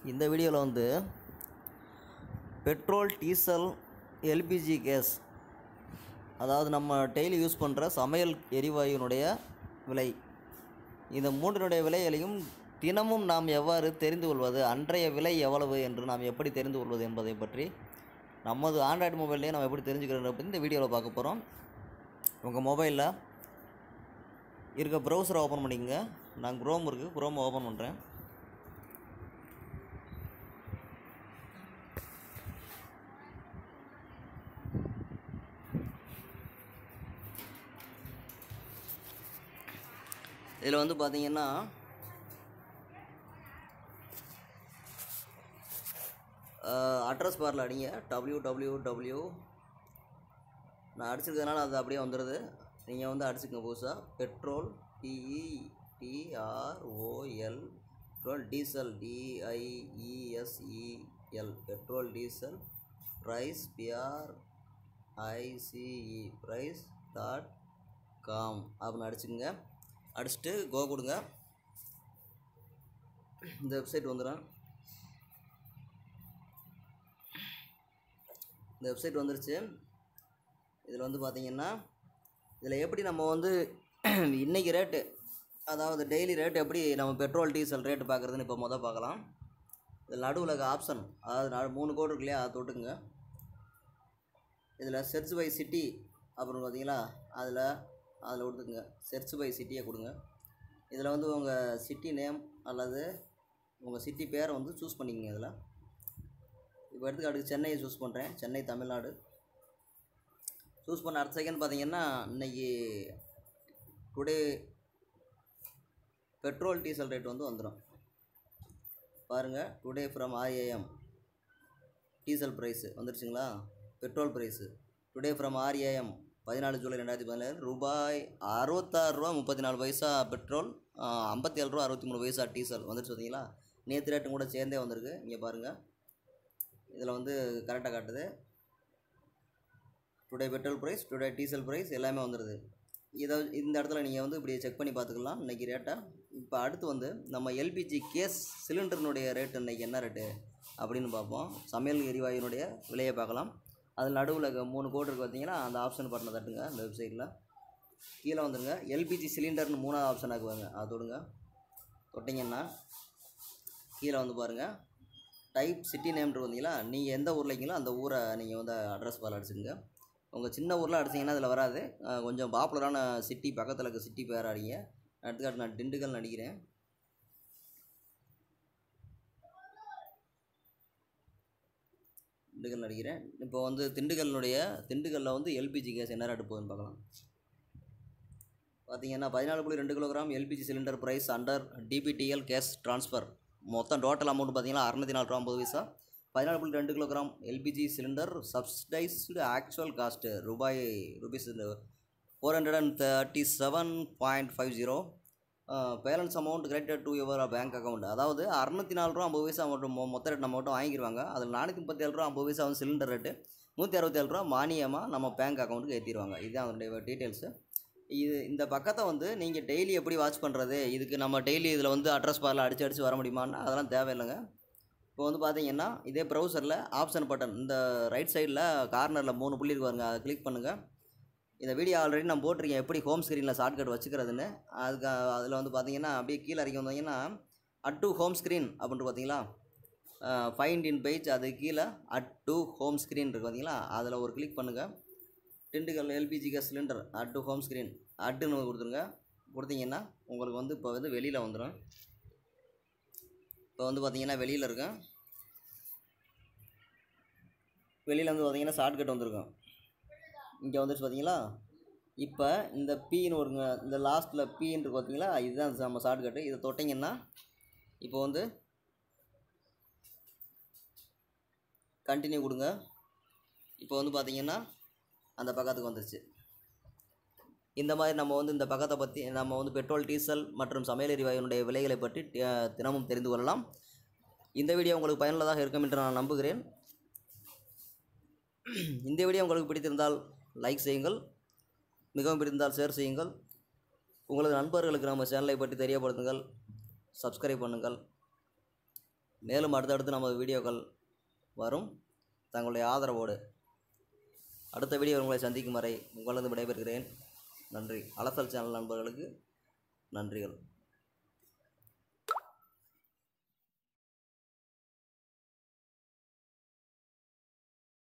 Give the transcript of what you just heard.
இந்த வீடியோவில் வந்து பெட்ரோல் டீசல் எல்பிஜி கேஸ் அதாவது நம்ம டெய்லி யூஸ் பண்ணுற சமையல் எரிவாயுனுடைய விலை இந்த மூன்றினுடைய விலைகளையும் தினமும் நாம் எவ்வாறு தெரிந்து கொள்வது அன்றைய விலை எவ்வளவு என்று நாம் எப்படி தெரிந்து கொள்வது என்பதை பற்றி நமது ஆண்ட்ராய்டு மொபைல்லையே நம்ம எப்படி தெரிஞ்சுக்கிறோம் பற்றி இந்த வீடியோவில் பார்க்க போகிறோம் உங்கள் மொபைலில் இருக்க ப்ரௌசரை ஓப்பன் பண்ணிக்கங்க நான் குரோம் இருக்குது குரோம் ஓப்பன் பண்ணுறேன் இதில் வந்து பார்த்தீங்கன்னா அட்ரஸ் பாரில் அடிங்க டபிள்யூ டபிள்யூ டபிள்யூ நான் அடிச்சிருக்கிறதுனால அது அப்படியே வந்துடுது நீங்கள் வந்து அடிச்சுக்கங்க புதுசாக petrol T E T R O L petrol diesel D I E S E L petrol diesel price P R I C E price dot com அப்படின்னு அடிச்சுக்கோங்க அடிச்சுட்டு கோ கொடுங்க இந்த வெப்சைட் வந்துடும் இந்த வெப்சைட் வந்துருச்சு இதில் வந்து பார்த்தீங்கன்னா இதில் எப்படி நம்ம வந்து இன்றைக்கி ரேட்டு அதாவது டெய்லி ரேட் எப்படி நம்ம பெட்ரோல் டீசல் ரேட்டு பார்க்குறதுன்னு இப்போ மொதல் பார்க்கலாம் இதில் நடுவில் இருக்க ஆப்ஷன் அதாவது நடு மூணு கோடு இருக்கு இல்லையா அதை தொட்டுங்க இதில் செர்ச் பை சிட்டி அப்புறம் பார்த்தீங்களா அதில் அதில் கொடுத்துக்குங்க செர்ச் பை சிட்டியை கொடுங்க இதில் வந்து உங்கள் சிட்டி நேம் அல்லது உங்கள் சிட்டி பேரை வந்து சூஸ் பண்ணிக்கங்க இதில் இப்போ எடுத்துக்காட்டுக்கு சென்னையை சூஸ் பண்ணுறேன் சென்னை தமிழ்நாடு சூஸ் பண்ண அடுத்த செகண்ட் பார்த்தீங்கன்னா இன்றைக்கி டுடே பெட்ரோல் டீசல் ரேட் வந்து வந்துடும் பாருங்கள் today from R A M diesel price வந்துருச்சுங்களா petrol price today from R A M பதினாலு ஜூலை ரெண்டாயிரத்தி பதினேழு ரூபாய் அறுபத்தாறு ரூபா முப்பத்தி நாலு பைசா பெட்ரோல் ஐம்பத்தி ஏழு ரூபா அறுபத்தி மூணு பைசா டீசல் வந்துருச்சு பார்த்தீங்களா நேற்று ரேட்டும் கூட சேர்ந்தே வந்திருக்கு இங்கே பாருங்கள் இதில் வந்து கரெக்டாக காட்டுது today petrol price today diesel price எல்லாமே வந்துடுது இதை இந்த இடத்துல நீங்கள் வந்து இப்படி செக் பண்ணி பார்த்துக்கலாம் இன்றைக்கி ரேட்டை இப்போ அடுத்து வந்து நம்ம எல்பிஜி கேஸ் சிலிண்டர்னுடைய ரேட்டு இன்றைக்கி என்ன ரேட்டு அப்படின்னு பார்ப்போம் சமையல் எரிவாயுனுடைய விலையை பார்க்கலாம் அதில் நடுவில் இருக்க மூணு கோடு இருக்குது பார்த்தீங்கன்னா அந்த ஆப்ஷன் பட்டனை தட்டுங்க இந்த வெப்சைட்டில் கீழே வந்துடுங்க எல்பிஜி சிலிண்டர்னு மூணாவது ஆப்ஷன் ஆக்குவாங்க அதை தொடுங்க தொட்டிங்கன்னா கீழே வந்து பாருங்கள் டைப் சிட்டி நேம் வந்தீங்களா நீங்கள் எந்த ஊரில் இருக்கீங்களோ அந்த ஊரை நீங்கள் வந்து அட்ரஸ் பால் அடிச்சுங்க உங்கள் சின்ன ஊரில் அடிச்சிங்கன்னா அதில் வராது அஹ் கொஞ்சம் பாப்புலரான சிட்டி பக்கத்தில் இருக்க சிட்டி பேர் அடிங்க எடுத்துக்காட்டு நான் திண்டுக்கல் நடிக்கிறேன் திண்டுக்கல் நடிக்கிறேன் இப்போ வந்து திண்டுக்கல்லுடைய திண்டுக்கல்லில் வந்து எல்பிஜி கேஸ் என்ன ரேட்டு போகுதுன்னு பார்க்கலாம் பார்த்தீங்கன்னா பதினாலு புள்ளி ரெண்டு kilogram LPG cylinder price under DBTL gas transfer மொத்தம் டோட்டல் அமௌண்ட் பார்த்தீங்கன்னா அறநூற்றி நாலு ரூபா ஐம்பது பைசா பதினாலு புள்ளி ரெண்டு kilogram LPG cylinder subsidised actual cost ரூபாய் rupees four hundred and thirty seven point five zero balance amount credit to your bank account அதாவது அறுநூத்தி நாலு ரூபா ஐம்பது பைசா மட்டும் மொ- மொத்த ரேட் நம்ம மட்டும் வாங்கிடுவாங்க அதில் நானூற்றி முப்பத்தி ஏழு ரூபா ஐம்பது பைசா வந்து சிலிண்டர் ரேட்டு நூற்றி அறுபத்தேழு ரூபா மானியமாக நம்ம பேங்க் அக்கௌண்ட்டுக்கு ஏற்றிடுவாங்க இதுதான் அதனுடைய டீட்டெயில்ஸு இது இந்த பக்கத்தை வந்து நீங்கள் டெய்லி எப்படி வாட்ச் பண்ணுறது இதுக்கு நம்ம டெய்லி இதில் வந்து அட்ரஸ் பாரில் அடிச்சு அடிச்சு வர முடியுமான்னா அதெல்லாம் தேவையில்லைங்க இப்போ வந்து பார்த்தீங்கன்னா இதே ப்ரௌசரில் ஆப்ஷன் பட்டன் இந்த ரைட் சைடில் கார்னரில் மூணு புள்ளி இருக்கு பாருங்க அதை கிளிக் பண்ணுங்கள் இந்த வீடியோ ஆல்ரெடி நான் போட்டிருக்கேன் எப்படி ஹோம் ஸ்க்ரீனில் ஷார்ட்கட் வச்சுக்கிறதுன்னு அதுக்கு அதில் வந்து பார்த்தீங்கன்னா அப்படியே கீழே இறக்கி வந்தீங்கன்னா அட் டு ஹோம் ஸ்க்ரீன் அப்படின்ட்டு பார்த்தீங்களா ஃபைண்ட் இன் பேஜ் அது கீழே அட் டு ஹோம் ஸ்க்ரீன் இருக்குது பார்த்தீங்களா அதில் ஒரு கிளிக் பண்ணுங்கள் Dindigul LPG gas cylinder add to home screen அட்டுன்னு கொடுத்துருங்க கொடுத்தீங்கன்னா உங்களுக்கு வந்து இப்போ வந்து வெளியில் வந்துடும் இப்போ வந்து பார்த்தீங்கன்னா வெளியில் இருக்கேன் வெளியில் வந்து பார்த்தீங்கன்னா ஷார்ட்கட் வந்திருக்கும் இங்கே வந்துருச்சு பார்த்தீங்களா இப்போ இந்த பீன்னு ஒருங்க இந்த லாஸ்ட்டில் பீன்னு இருக்கு பார்த்தீங்களா இதுதான் நம்ம ஷார்ட்கட்டு இதை தொட்டிங்கன்னா இப்போ வந்து கண்டினியூ கொடுங்க இப்போ வந்து பார்த்தீங்கன்னா அந்த பக்கத்துக்கு வந்துருச்சு இந்த மாதிரி நம்ம வந்து இந்த பக்கத்தை பற்றி நம்ம வந்து பெட்ரோல் டீசல் மற்றும் சமையல் எரிவாயுனுடைய விலைகளை பற்றி தி- தினமும் தெரிந்து கொள்ளலாம் இந்த வீடியோ உங்களுக்கு பயனுள்ளதாக இருக்கும் என்று நான் நம்புகிறேன் இந்த வீடியோ உங்களுக்கு பிடித்திருந்தால் லைக் செய்யுங்கள் மிகவும் பிடித்திருந்தால் ஷேர் செய்யுங்கள் உங்களது நண்பர்களுக்கு நம்ம சேனலை பற்றி தெரியப்படுத்துங்கள் சப்ஸ்கிரைப் பண்ணுங்கள் மேலும் அடுத்தடுத்து நமது வீடியோக்கள் வரும் தங்களுடைய ஆதரவோடு அடுத்த வீடியோ உங்களை சந்திக்கும் வரை உங்களது விடைபெறுகிறேன் நன்றி அலசல் சேனல் நண்பர்களுக்கு நன்றிகள்